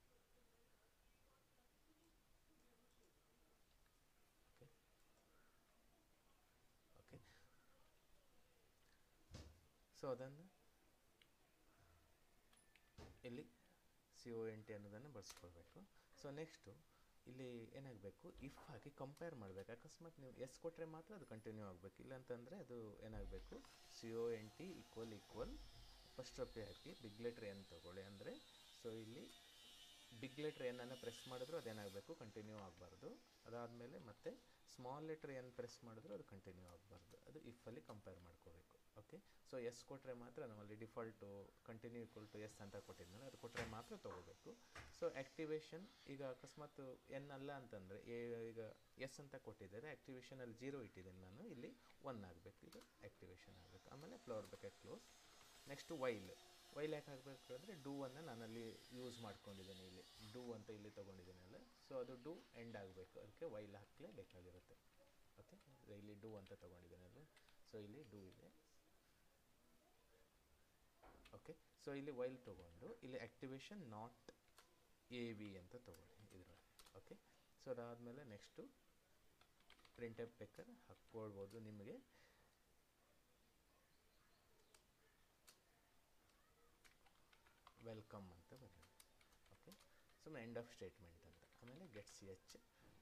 ಓಕೆ ಓಕೆ ಸೊ ಅದನ್ನು ಇಲ್ಲಿ ಸಿ ಒ ಎನ್ ಟಿ ಅನ್ನೋದನ್ನು ಬಳಸ್ಕೊಳ್ಬೇಕು ಸೊ ನೆಕ್ಸ್ಟು ಇಲ್ಲಿ ಏನಾಗಬೇಕು ಇಫ್ ಹಾಕಿ ಕಂಪೇರ್ ಮಾಡಬೇಕು ಅಕಸ್ಮಾತ್ ನೀವು ಎಸ್ ಕೊಟ್ಟರೆ ಮಾತ್ರ ಅದು ಕಂಟಿನ್ಯೂ ಆಗಬೇಕು ಇಲ್ಲಾಂತಂದರೆ ಅದು ಏನಾಗಬೇಕು C O N T equal equal first ರೊಪ್ಪಿ ಹಾಕಿ ಬಿಗ್ ಲೆಟ್ರ್ ಎನ್ ತೊಗೊಳ್ಳಿ ಅಂದರೆ ಸೊ ಇಲ್ಲಿ ಬಿಗ್ ಲೆಟ್ರ್ ಎನ್ನನ್ನು ಪ್ರೆಸ್ ಮಾಡಿದ್ರು ಅದೇನಾಗಬೇಕು ಕಂಟಿನ್ಯೂ ಆಗಬಾರ್ದು ಅದಾದಮೇಲೆ ಮತ್ತೆ ಸ್ಮಾಲ್ ಲೆಟ್ರ್ ಎನ್ ಪ್ರೆಸ್ ಮಾಡಿದ್ರು ಅದು ಕಂಟಿನ್ಯೂ ಆಗಬಾರ್ದು ಅದು ಇಫಲ್ಲಿ ಕಂಪೇರ್ ಮಾಡ್ಕೋಬೇಕು ಓಕೆ ಸೊ ಎಸ್ ಕೊಟ್ಟರೆ ಮಾತ್ರ ನಮ್ಮಲ್ಲಿ default continue equal to yes ಅಂತ ಕೊಟ್ಟಿದ್ನಲ್ಲ ಅದು ಕೊಟ್ಟರೆ ಮಾತ್ರ ತೊಗೋಬೇಕು ಸೊ ಆ್ಯಕ್ಟಿವೇಶನ್ ಈಗ ಅಕಸ್ಮಾತ್ ಎನ್ ಅಲ್ಲ ಅಂತಂದರೆ ಈಗ ಎಸ್ ಅಂತ ಕೊಟ್ಟಿದ್ದಾರೆ ಆ್ಯಕ್ಟಿವೇಶನಲ್ಲಿ ಜೀರೋ ಇಟ್ಟಿದ್ದೀನಿ ನಾನು ಇಲ್ಲಿ ಒನ್ ಆಗಬೇಕು ಇದು ಆ್ಯಕ್ಟಿವೇಶನ್ ಆಗಬೇಕು ಆಮೇಲೆ flower bucket close next while while ಯಾಕೆ ಹಾಕಬೇಕು ಅಂದರೆ ಡೂ ಅನ್ನು ನಾನಲ್ಲಿ ಯೂಸ್ ಮಾಡ್ಕೊಂಡಿದ್ದೀನಿ ಇಲ್ಲಿ ಡೂ ಅಂತ ಇಲ್ಲಿ ತೊಗೊಂಡಿದ್ದೀನಲ್ಲ ಸೊ ಅದು ಡೂ ಎಂಡ್ ಆಗಬೇಕು ಅದಕ್ಕೆ ವೈಲ್ ಹಾಕಲೇ ಬೇಕಾಗಿರುತ್ತೆ ಓಕೆ ಇಲ್ಲಿ ಡೂ ಅಂತ ತೊಗೊಂಡಿದ್ದೀನಲ್ಲ ಸೊ ಇಲ್ಲಿ ಡೂ ಇದೆ ಓಕೆ ಸೊ ಇಲ್ಲಿ ವೈಲ್ ತೊಗೊಂಡು ಇಲ್ಲಿ ಆ್ಯಕ್ಟಿವೇಶನ್ ನಾಟ್ ಎ ವಿ ಅಂತ ತೊಗೊಳ್ಳಿ ಇದರೊಳಗೆ ಓಕೆ ಸೊ ಅದಾದಮೇಲೆ ನೆಕ್ಸ್ಟು ಪ್ರಿಂಟಪ್ ಬೇಕಾದ್ರೆ ಹಾಕ್ಕೊಳ್ಬೋದು ನಿಮಗೆ ವೆಲ್ಕಮ್ ಅಂತ ಬರ್ತದೆ ಓಕೆ ಸುಮ್ಮನೆ ಎಂಡ್ ಆಫ್ ಸ್ಟೇಟ್ಮೆಂಟ್ ಅಂತ ಆಮೇಲೆ ಗೆಟ್ ಸಿ ಎಚ್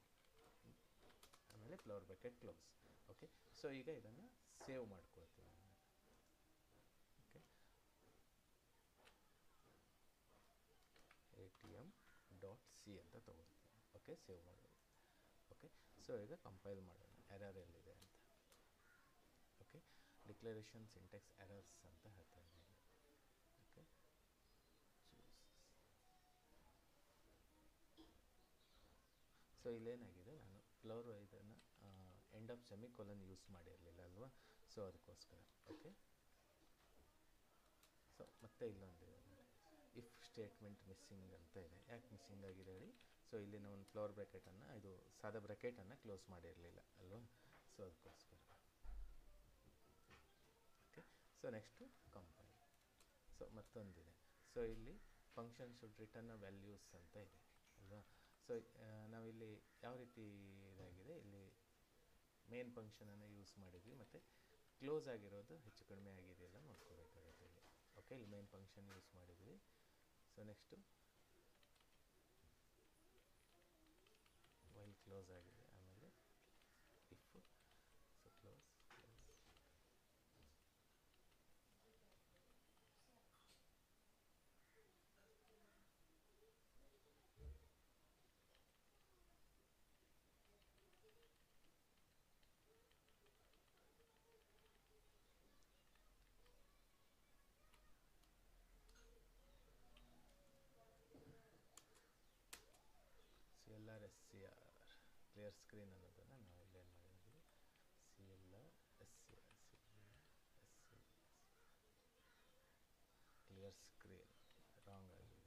ಆಮೇಲೆ flower bucket close okay so ಈಗ ಇದನ್ನು ಸೇವ್ ಮಾಡ್ಕೊಳ್ತೀನಿ ನಾನು okay A T M dot C ಅಂತ ತೊಗೊಳ್ತೀನಿ ಓಕೆ ಸೇವ್ ಮಾಡೋದು ಓಕೆ ಸೊ ಈಗ ಕಂಪೈಲ್ ಮಾಡೋಣ ಎರರ್ ಎಲ್ಲಿದೆ ಅಂತ ಓಕೆ ಡಿಕ್ಲರೇಷನ್ ಸಿಂಟೆಕ್ಸ್ ಎರರ್ಸ್ ಅಂತ ಹೇಳ್ತಾ ಇದ್ದೀನಿ ಓಕೆ ಸೊ ಇಲ್ಲೇನಾಗಿದೆ ನಾನು ಫ್ಲವರ್ ಇದನ್ನು ಎಂಡ್ ಆಫ್ ಸೆಮಿಕೋಲನ್ ಯೂಸ್ ಮಾಡಿರಲಿಲ್ಲ ಅಲ್ವಾ ಸೊ ಅದಕ್ಕೋಸ್ಕರ ಓಕೆ ಸೊ ಮತ್ತೆ ಇಲ್ಲೊಂದಿದೆ ಇಫ್ ಸ್ಟೇಟ್ಮೆಂಟ್ ಮಿಸ್ಸಿಂಗ್ ಅಂತ ಇದೆ ಯಾಕೆ ಮಿಸ್ಸಿಂಗ್ ಆಗಿದೆ ಹೇಳಿ ಸೊ ಇಲ್ಲಿ ನಾವು ಒಂದು ಫ್ಲವರ್ ಬ್ರ್ಯಾಕೆಟನ್ನು ಇದು ಸಾದಾ ಬ್ರ್ಯಾಕೆಟನ್ನು ಕ್ಲೋಸ್ ಮಾಡಿರಲಿಲ್ಲ ಅಲ್ವಾ ಸೊ ಅದಕ್ಕೋಸ್ಕರ okay so next compile so ಮತ್ತೊಂದಿದೆ ಸೊ ಇಲ್ಲಿ ಫಂಕ್ಷನ್ ಶುಡ್ ರಿಟರ್ನ್ ವ್ಯಾಲ್ಯೂಸ್ ಅಂತ ಇದೆ ಅಲ್ವಾ ಸೊ ನಾವಿಲ್ಲಿ ಯಾವ ರೀತಿ ಇದಾಗಿದೆ ಇಲ್ಲಿ ಮೇನ್ ಫಂಕ್ಷನನ್ನು ಯೂಸ್ ಮಾಡಿದ್ವಿ ಮತ್ತು ಕ್ಲೋಸ್ ಆಗಿರೋದು ಹೆಚ್ಚು ಕಡಿಮೆ ಆಗಿದೆಯಲ್ಲ ನೋಡ್ಕೋಬೇಕಾಗುತ್ತೆ ಇಲ್ಲಿ ಓಕೆ ಇಲ್ಲಿ ಮೇನ್ ಫಂಕ್ಷನ್ ಯೂಸ್ ಮಾಡಿದ್ವಿ ಸೊ ನೆಕ್ಸ್ಟು ವೈಲ್ ಕ್ಲೋಸ್ ಆಗಿದೆ ಆಮೇಲೆ if so close close C L R S C R clear screen ಅನ್ನೋದನ್ನು ನಾವು ಇಲ್ಲೇನು ಮಾಡಿದ್ವಿ C L R S C R C S C clear screen wrong ಆಗಿದೆ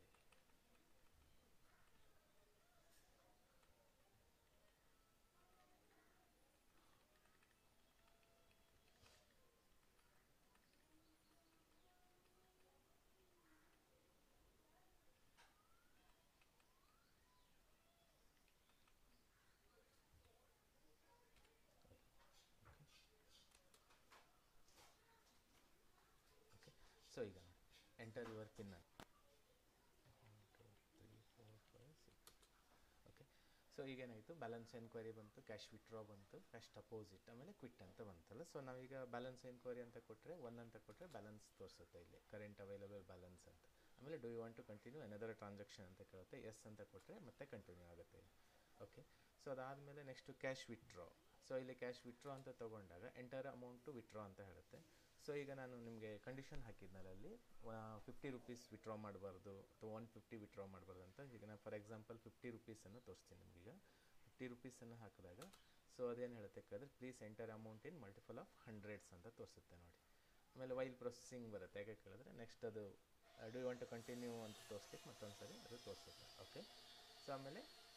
okay so ಈಗ enter your pin okay so ಈಗೇನಾಯಿತು balance enquiry ಬಂತು cash withdraw ಬಂತು cash deposit ಆಮೇಲೆ ಕ್ವಿಟ್ ಅಂತ ಬಂತಲ್ಲ ಸೊ ನಾವೀಗ ಬ್ಯಾಲೆನ್ಸ್ ಎನ್ಕ್ವೈರಿ ಅಂತ ಕೊಟ್ಟರೆ ಒನ್ ಅಂತ ಕೊಟ್ಟರೆ ಬ್ಯಾಲೆನ್ಸ್ ತೋರಿಸುತ್ತೆ ಇಲ್ಲಿ ಕರೆಂಟ್ ಅವೈಲಬಲ್ ಬ್ಯಾಲೆನ್ಸ್ ಅಂತ ಆಮೇಲೆ do you want to continue another transaction ಅಂತ ಕೇಳುತ್ತೆ ಎಸ್ ಅಂತ ಕೊಟ್ಟರೆ ಮತ್ತೆ ಕಂಟಿನ್ಯೂ ಆಗುತ್ತೆ ಓಕೆ ಸೊ ಅದಾದಮೇಲೆ ನೆಕ್ಸ್ಟು ಕ್ಯಾಶ್ ವಿತ್ಡ್ರಾ ಸೊ ಇಲ್ಲಿ ಕ್ಯಾಶ್ ವಿತ್ಡ್ರಾ ಅಂತ ತೊಗೊಂಡಾಗ ಎಂಟರ್ ಅಮೌಂಟು ವಿತ್ಡ್ರಾ ಅಂತ ಹೇಳುತ್ತೆ ಸೊ ಈಗ ನಾನು ನಿಮಗೆ ಕಂಡೀಷನ್ ಹಾಕಿದ್ನಲ್ಲ ಅಲ್ಲಿ ಫಿಫ್ಟಿ ರುಪೀಸ್ ವಿತ್ಡ್ರಾ ಮಾಡಬಾರ್ದು ಅಥವಾ ಒನ್ ಫಿಫ್ಟಿ ವಿತ್ಡ್ರಾ ಮಾಡಬಾರ್ದು ಅಂತ ಈಗ ನಾನು ಫಾರ್ ಎಕ್ಸಾಂಪಲ್ ಫಿಫ್ಟಿ ರುಪೀಸನ್ನು ತೋರಿಸ್ತೀನಿ ನಿಮಗೀಗ ಫಿಫ್ಟಿ ರುಪೀಸನ್ನು ಹಾಕಿದಾಗ ಸೊ ಅದೇನು ಹೇಳುತ್ತೆ ಕೇಳಿದ್ರೆ please enter amount in multiple of hundreds ಅಂತ ತೋರಿಸುತ್ತೆ ನೋಡಿ ಆಮೇಲೆ ವೈಲ್ ಪ್ರೊಸೆಸಿಂಗ್ ಬರುತ್ತೆ ಯಾಕೆ ಕೇಳಿದ್ರೆ ನೆಕ್ಸ್ಟ್ ಅದು do you want to continue ಅಂತ ತೋರಿಸ್ಲಿಕ್ಕೆ ಮತ್ತೊಂದು ಸರಿ ಅದು ತೋರಿಸುತ್ತೆ ಓಕೆ ಸೊ ಆಮೇಲೆ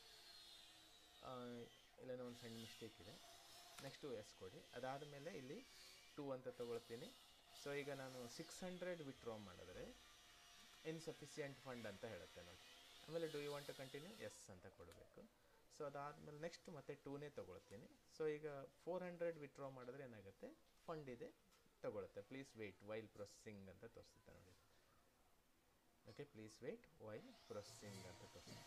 ಇಲ್ಲೇನೋ ಒಂದು ಸಣ್ಣ ಮಿಸ್ಟೇಕ್ ಇದೆ ನೆಕ್ಸ್ಟು ಎಸ್ ಕೊಡಿ ಅದಾದ ಮೇಲೆ ಇಲ್ಲಿ ಟೂ ಅಂತ ತೊಗೊಳ್ತೀನಿ ಸೊ ಈಗ ನಾನು ಸಿಕ್ಸ್ ಹಂಡ್ರೆಡ್ ವಿತ್ಡ್ರಾ ಮಾಡಿದ್ರೆ ಇನ್ಸಫಿಸಿಯೆಂಟ್ ಫಂಡ್ ಅಂತ ಹೇಳುತ್ತೆ ನೋಡಿ ಆಮೇಲೆ do you want to continue yes ಅಂತ ಕೊಡಬೇಕು ಸೊ ಅದಾದಮೇಲೆ ನೆಕ್ಸ್ಟ್ ಮತ್ತೆ ಟೂನೇ ತೊಗೊಳ್ತೀನಿ ಸೊ ಈಗ ಫೋರ್ ಹಂಡ್ರೆಡ್ ವಿತ್ಡ್ರಾ ಮಾಡಿದ್ರೆ ಏನಾಗುತ್ತೆ ಫಂಡ್ ಇದೆ ತೊಗೊಳುತ್ತೆ ಪ್ಲೀಸ್ ವೆಯ್ಟ್ ವೈಲ್ ಪ್ರೊಸೆಸಿಂಗ್ ಅಂತ ತೋರಿಸುತ್ತೆ ನೋಡಿ okay please wait while processing ಅಂತ ತೋರಿಸ್ತೀನಿ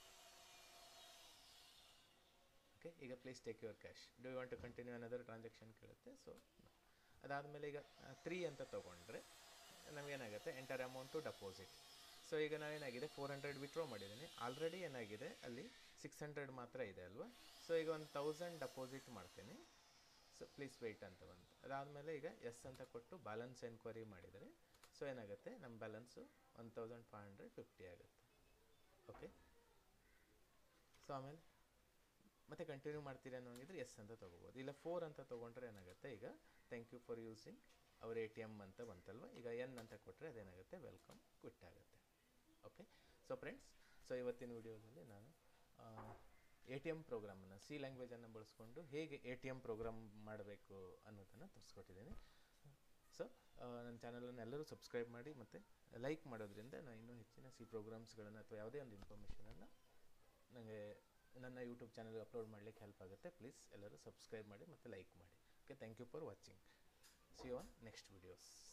ಓಕೆ ಈಗ please take your cash do you want to continue another transaction ಕೇಳುತ್ತೆ ಸೊ ಅದಾದಮೇಲೆ ಈಗ ತ್ರೀ ಅಂತ ತೊಗೊಂಡ್ರೆ ನಮಗೇನಾಗುತ್ತೆ ಎಂಟರ್ ಅಮೌಂಟು ಡೆಪಾಸಿಟ್ ಸೊ ಈಗ ನಾವೇನಾಗಿದೆ ಫೋರ್ ಹಂಡ್ರೆಡ್ ವಿತ್ಡ್ರಾ ಮಾಡಿದ್ದೀನಿ ಆಲ್ರೆಡಿ ಏನಾಗಿದೆ ಅಲ್ಲಿ ಸಿಕ್ಸ್ ಹಂಡ್ರೆಡ್ ಮಾತ್ರ ಇದೆ ಅಲ್ವಾ ಸೊ ಈಗ ಒಂದು ತೌಸಂಡ್ ಡೆಪಾಸಿಟ್ ಮಾಡ್ತೀನಿ ಸೊ ಪ್ಲೀಸ್ ವೆಯ್ಟ್ ಅಂತ ಬಂತು ಅದಾದಮೇಲೆ ಈಗ ಎಸ್ ಅಂತ ಕೊಟ್ಟು ಬ್ಯಾಲೆನ್ಸ್ ಎನ್ಕ್ವೈರಿ ಮಾಡಿದರೆ ಸೊ ಏನಾಗುತ್ತೆ ನಮ್ಮ balance one thousand five hundred fifty ಆಗುತ್ತೆ ಓಕೆ ಸೊ ಆಮೇಲೆ ಮತ್ತೆ ಕಂಟಿನ್ಯೂ ಮಾಡ್ತೀರಿ ಅನ್ನೋಂಗಿದ್ರೆ ಎಸ್ ಅಂತ ತೊಗೋಬೋದು ಇಲ್ಲ ಫೋರ್ ಅಂತ ತೊಗೊಂಡ್ರೆ ಏನಾಗುತ್ತೆ ಈಗ thank you for using our A T M ಅಂತ ಬಂತಲ್ವ ಈಗ ಎನ್ ಅಂತ ಕೊಟ್ಟರೆ ಅದೇನಾಗುತ್ತೆ ವೆಲ್ಕಮ್ ಕ್ವಿಟ್ ಆಗುತ್ತೆ ಓಕೆ ಸೊ ಫ್ರೆಂಡ್ಸ್ ಸೊ ಇವತ್ತಿನ ವಿಡಿಯೋದಲ್ಲಿ ನಾನು ಎ ಟಿ ಎಮ್ ಪ್ರೋಗ್ರಾಮನ್ನು ಸಿ ಲ್ಯಾಂಗ್ವೇಜನ್ನು ಬಳಸ್ಕೊಂಡು ಹೇಗೆ ಎ ಟಿ ಎಮ್ ಪ್ರೋಗ್ರಾಮ್ ಮಾಡಬೇಕು ಅನ್ನೋದನ್ನು ತೋರಿಸ್ಕೊಟ್ಟಿದ್ದೀನಿ ಸೊ ನನ್ನ ಚಾನಲನ್ನು ಎಲ್ಲರೂ ಸಬ್ಸ್ಕ್ರೈಬ್ ಮಾಡಿ ಮತ್ತು ಲೈಕ್ ಮಾಡೋದ್ರಿಂದ ನಾನು ಇನ್ನೂ ಹೆಚ್ಚಿನ ಸಿ ಪ್ರೋಗ್ರಾಮ್ಸ್ಗಳನ್ನು ಅಥವಾ ಯಾವುದೇ ಒಂದು ಇನ್ಫಾರ್ಮೇಷನನ್ನು ನನಗೆ ನನ್ನ ಯೂಟ್ಯೂಬ್ ಚಾನಲ್ಗೆ ಅಪ್ಲೋಡ್ ಮಾಡಲಿಕ್ಕೆ ಹೆಲ್ಪ್ ಆಗುತ್ತೆ ಪ್ಲೀಸ್ ಎಲ್ಲರೂ ಸಬ್ಸ್ಕ್ರೈಬ್ ಮಾಡಿ ಮತ್ತು ಲೈಕ್ ಮಾಡಿ okay thank you for watching see on next videos